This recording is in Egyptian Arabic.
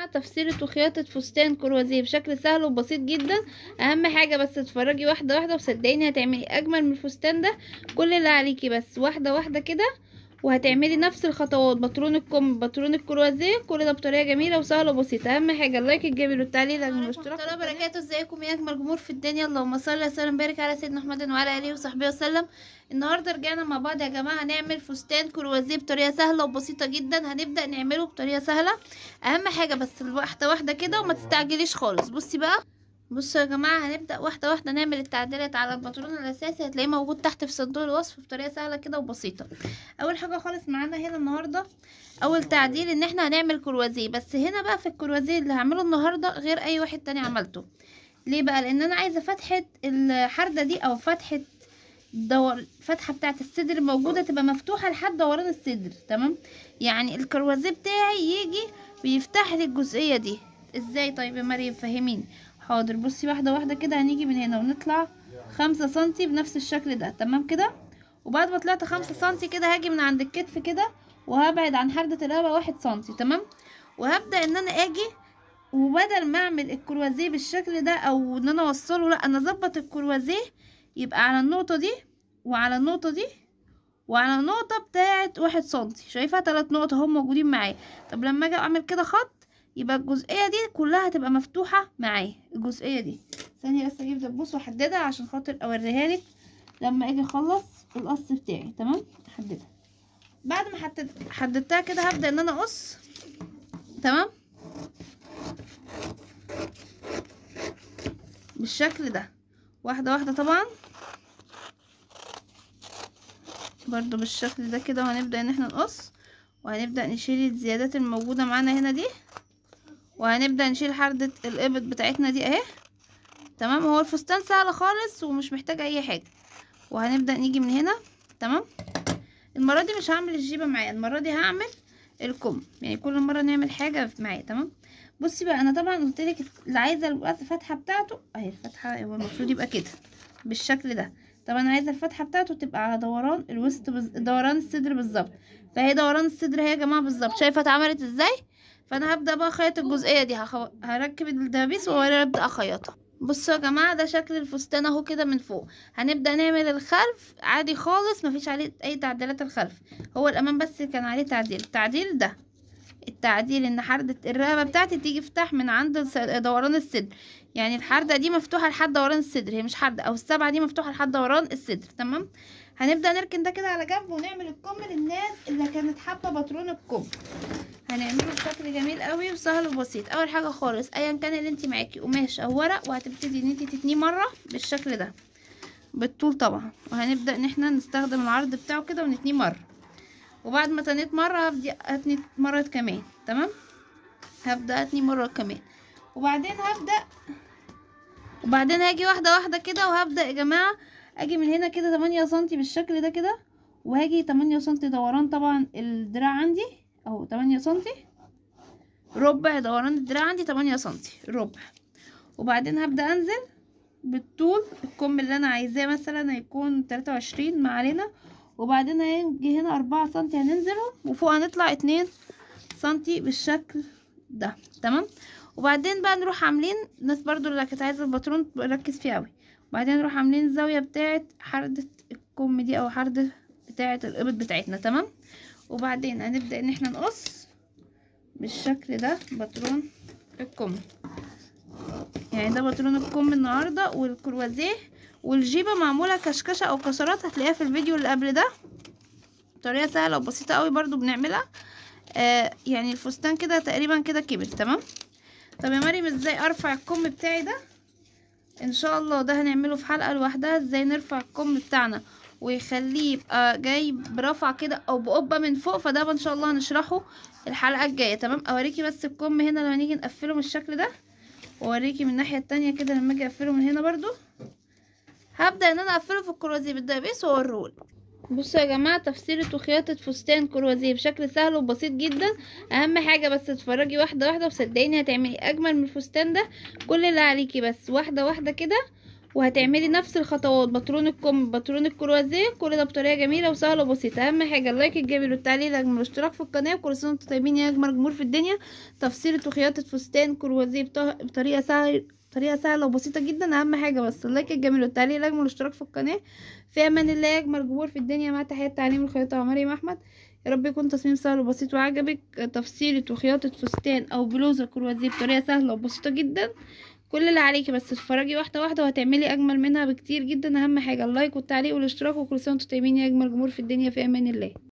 تفصيلة وخياطة فستان كروزيه بشكل سهل وبسيط جدا اهم حاجة بس تتفرجي واحدة واحدة وصدقيني هتعملي اجمل من الفستان ده كل اللي عليكي بس واحدة واحدة كده وهتعملي نفس الخطوات باترون الكم باترون الكروازيه كل ده بطريقه جميله وسهله وبسيطه اهم حاجه اللايك الجميل والتعليق والاشتراك ورحمه الله وبركاته ازيكم يا اجمل جمهور في الدنيا اللهم صل وسلم وبارك على سيدنا محمد وعلى اله وصحبه وسلم النهارده رجعنا مع بعض يا جماعه هنعمل فستان كروازيه بطريقه سهله وبسيطه جدا هنبدا نعمله بطريقه سهله اهم حاجه بس واحده واحده كده وما تستعجليش خالص بصي بقى بصوا يا جماعة هنبدأ واحدة واحدة نعمل التعديلات على الباترون الأساسي هتلاقيه موجود تحت في صندوق الوصف بطريقة سهلة كده وبسيطة أول حاجة خالص معانا هنا النهاردة أول تعديل إن احنا هنعمل كروازيه بس هنا بقى في الكروازيه اللي هعمله النهاردة غير أي واحد تاني عملته ليه بقى لأن أنا عايزة فتحة الحردة دي أو فتحة دور فتحة بتاعة الصدر الموجودة تبقى مفتوحة لحد دوران الصدر تمام يعني الكروازيه بتاعي يجي ويفتح لي الجزئية دي ازاي طيب يا مريم فهميني حاضر بصي واحدة واحدة كده هنيجي من هنا ونطلع خمسة سنتي بنفس الشكل ده تمام كده وبعد ما طلعت خمسة سنتي كده هاجي من عند الكتف كده وهبعد عن حردة الرقبة واحد سنتي تمام وهبدأ ان انا اجي وبدل ما اعمل الكروازيه بالشكل ده او ان انا اوصله لا انا اظبط الكروازيه يبقى على النقطة دي وعلى النقطة دي وعلى النقطة بتاعة واحد سنتي شايفة تلات نقط اهم موجودين معايا طب لما اجي اعمل كده خط يبقى الجزئيه دي كلها هتبقى مفتوحه معايا الجزئيه دي ثانيه بس اجيب دبوس واحددها عشان خاطر اوريها لك لما اجي اخلص القص بتاعي تمام احددها بعد ما حدد حددتها كده هبدا ان انا اقص تمام بالشكل ده واحده واحده طبعا برضو بالشكل ده كده وهنبدا ان احنا نقص وهنبدا نشيل الزيادات الموجوده معانا هنا دي وهنبدأ نشيل حردة الإبط بتاعتنا دي اهي تمام هو الفستان سهل خالص ومش محتاج اي حاجة وهنبدأ نيجي من هنا تمام المرة دي مش هعمل الجيبة معايا المرة دي هعمل الكم يعني كل مرة نعمل حاجة معايا تمام بصي بقى انا طبعا قلت لك اللي عايزه الفتحه بتاعته اهي الفتحه هو المفروض يبقى كده بالشكل ده طب انا عايزه الفتحه بتاعته تبقى على دوران الوسط بز... دوران الصدر بالظبط فهي دوران الصدر اهي يا جماعه بالظبط شايفه اتعملت ازاي فانا هبدا بقى اخيط الجزئيه دي هخو... هركب الدبابيس وابدا اخيطها بصوا يا جماعه ده شكل الفستان اهو كده من فوق هنبدا نعمل الخلف عادي خالص مفيش عليه اي تعديلات الخلف هو الامام بس كان عليه تعديل التعديل ده التعديل ان حردة الرقبة بتاعتي تيجي فتح من عند دوران الصدر يعني الحردة دي مفتوحة لحد دوران الصدر هي مش حردة او السبعة دي مفتوحة لحد دوران الصدر تمام هنبدأ نركن ده كده على جنب ونعمل الكم للناس اللي كانت حابة باترون الكم هنعمله بشكل جميل قوي وسهل وبسيط اول حاجة خالص ايا كان اللي انت معاكي قماش او ورق وهتبتدي ان انت تتنيه مرة بالشكل ده بالطول طبعا وهنبدأ ان احنا نستخدم العرض بتاعه كده ونتنيه مرة وبعد ما تنيت مرة هبدأ اتني مرة كمان تمام هبدأ اتني مرة كمان وبعدين هبدأ وبعدين هاجي واحدة واحدة كده وهبدأ يا جماعة اجي من هنا كده تمانية سنتي بالشكل ده كده وهاجي تمانية سنتي دوران طبعا الدراع عندي اهو تمانية سنتي ربع دوران الدراع عندي تمانية سنتي ربع وبعدين هبدأ انزل بالطول الكم اللي انا عايزاه مثلا هيكون تلاتة وعشرين ما علينا وبعدين هيجي هنا أربعة سنتي هننزله وفوق هنطلع اتنين سنتي بالشكل ده تمام وبعدين بقى نروح عاملين الناس برضو اللي كانت عايزة الباترون ركز فيه اوي وبعدين نروح عاملين الزاوية بتاعة حردة الكم دي او حردة بتاعة الإبط بتاعتنا تمام وبعدين هنبدأ ان احنا نقص بالشكل ده باترون الكم يعني ده باترون الكم النهاردة والكروازيه والجيبة معمولة كشكشة او كسرات هتلاقيها في الفيديو اللي قبل ده طريقة سهلة وبسيطة قوي برضو بنعملها آه يعني الفستان كده تقريبا كده كبر تمام طب يا مريم ازاي ارفع الكم بتاعي ده ان شاء الله ده هنعمله في حلقة لوحدها ازاي نرفع الكم بتاعنا ويخليه يبقى جاي برفع كده او بقبة من فوق فده ان شاء الله هنشرحه الحلقة الجاية تمام اوريكي بس الكم هنا لما نيجي نقفله من الشكل ده واوريكي من الناحية التانية كده لما اجي اقفله من هنا برضو هبدأ ان انا اقفله في الكروزيه بالدبابيس واوريهولك بصوا يا جماعة تفصيلة وخياطة فستان كروزيه بشكل سهل وبسيط جدا اهم حاجة بس تتفرجي واحدة واحدة وصدقيني هتعملي اجمل من الفستان ده كل اللي عليكي بس واحدة واحدة كده وهتعملي نفس الخطوات باترون الكم باترون الكروازيه كل ده بطريقه جميله وسهله وبسيطه اهم حاجه اللايك الجميل والتعليق الاجمل والاشتراك في القناه وكل سنه وانتم طيبين يا اجمل جمهور في الدنيا تفصيله وخياطه فستان كروازيه بط- بطريقه سهله طريقه سهله وبسيطه جدا اهم حاجه بس اللايك الجميل والتعليق الاجمل والاشتراك في القناه في امان الله يا اجمل جمهور في الدنيا مع تحيات تعليم الخياطه ومريم احمد يا رب يكون تصميم سهل وبسيط وعجبك تفصيلة وخياطة فستان او بلوزة كروازيه بطريقة سهلة وبسيطة جدا كل اللي عليكي بس تتفرجي واحدة واحدة وهتعملي اجمل منها بكتير جدا اهم حاجة اللايك والتعليق والاشتراك وكل سنة وانتم طيبين يا اجمل جمهور في الدنيا في امان الله